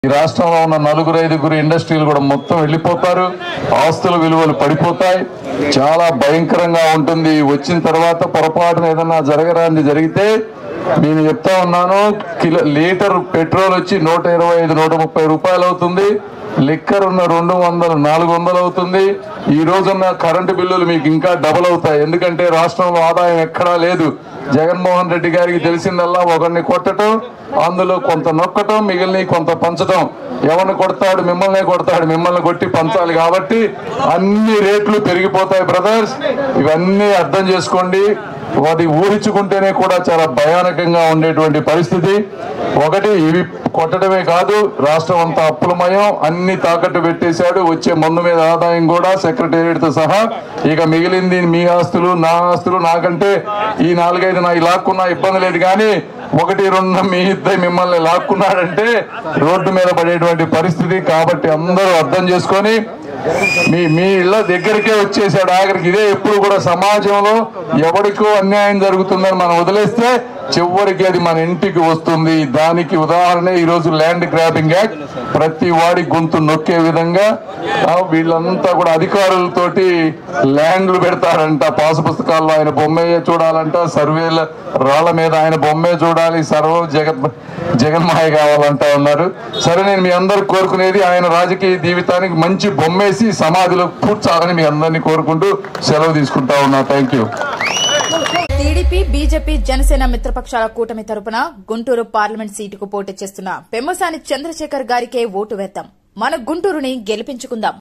ఈ రాష్ట్రంలో ఉన్న నలుగురు ఐదుగురు ఇండస్ట్రీలు కూడా మొత్తం వెళ్ళిపోతారు ఆస్తుల విలువలు పడిపోతాయి చాలా భయంకరంగా ఉంటుంది వచ్చిన తర్వాత పొరపాటున ఏదన్నా జరగరాంది జరిగితే నేను చెప్తా ఉన్నాను కిలో లీటర్ పెట్రోల్ వచ్చి నూట ఇరవై ఐదు నూట ముప్పై రూపాయలు అవుతుంది లిక్కర్ ఉన్న రెండు వందలు నాలుగు వందలు అవుతుంది ఈ రోజున్న కరెంటు బిల్లులు మీకు ఇంకా డబుల్ అవుతాయి ఎందుకంటే రాష్ట్రంలో ఆదాయం ఎక్కడా లేదు జగన్మోహన్ రెడ్డి గారికి తెలిసిందల్లా ఒకరిని కొట్టడం అందులో కొంత నొక్కటం మిగిలిన కొంత పంచడం ఎవరిని కొడతాడు మిమ్మల్నే కొడతాడు మిమ్మల్ని కొట్టి పంచాలి కాబట్టి అన్ని రేట్లు పెరిగిపోతాయి బ్రదర్స్ ఇవన్నీ అర్థం చేసుకోండి వాటి ఊహించుకుంటేనే కూడా చాలా భయానకంగా ఉండేటువంటి పరిస్థితి ఒకటి ఇవి కొట్టడమే కాదు రాష్ట్రం అంతా అప్పులమయం అన్ని తాకట్టు పెట్టేశాడు వచ్చే మందు మీద ఆదాయం కూడా సెక్రటేరియట్ తో సహా ఇక మిగిలింది మీ ఆస్తులు నా ఆస్తులు నాకంటే ఈ నాలుగైదు నా లాక్కున్నా ఇబ్బంది లేదు కానీ ఒకటి రెండు మీ ఇద్దరు మిమ్మల్ని లాక్కున్నాడంటే రోడ్డు మీద పడేటువంటి పరిస్థితి కాబట్టి అందరూ అర్థం చేసుకొని మీ మీ ఇళ్ళ దగ్గరికే వచ్చేసాడు ఆఖరికి ఇదే ఎప్పుడు కూడా సమాజంలో ఎవరికో అన్యాయం జరుగుతుందని మనం వదిలేస్తే చివరికి అది మన ఇంటికి వస్తుంది దానికి ఉదాహరణ ఈ రోజు ల్యాండ్ గ్రాబింగ్ యాక్ట్ ప్రతి వాడి గొంతు నొక్కే విధంగా ఆ, వీళ్ళంతా కూడా అధికారులతోటి ల్యాండ్లు పెడతారంట పాసు పుస్తకాల్లో ఆయన బొమ్మయ్యే చూడాలంట సర్వేల రాళ్ల మీద ఆయన బొమ్మే చూడాలి సర్వం జగన్ జగన్మాయ కావాలంటా ఉన్నారు సరే నేను మీ అందరు కోరుకునేది ఆయన రాజకీయ జీవితానికి మంచి బొమ్మేసి సమాధిలో కూర్చాలని మీ అందరినీ కోరుకుంటూ సెలవు తీసుకుంటా ఉన్నా thank you TDP BJP Janasena మిత్రపక్షాల కూటమి తరపున గుంటూరు పార్లమెంట్ సీటుకు పోటీ చేస్తున్న పెమ్మసాని చంద్రశేఖర్ గారికే ఓటు వేద్దాం మన గుంటూరుని గెలిపించుకుందాం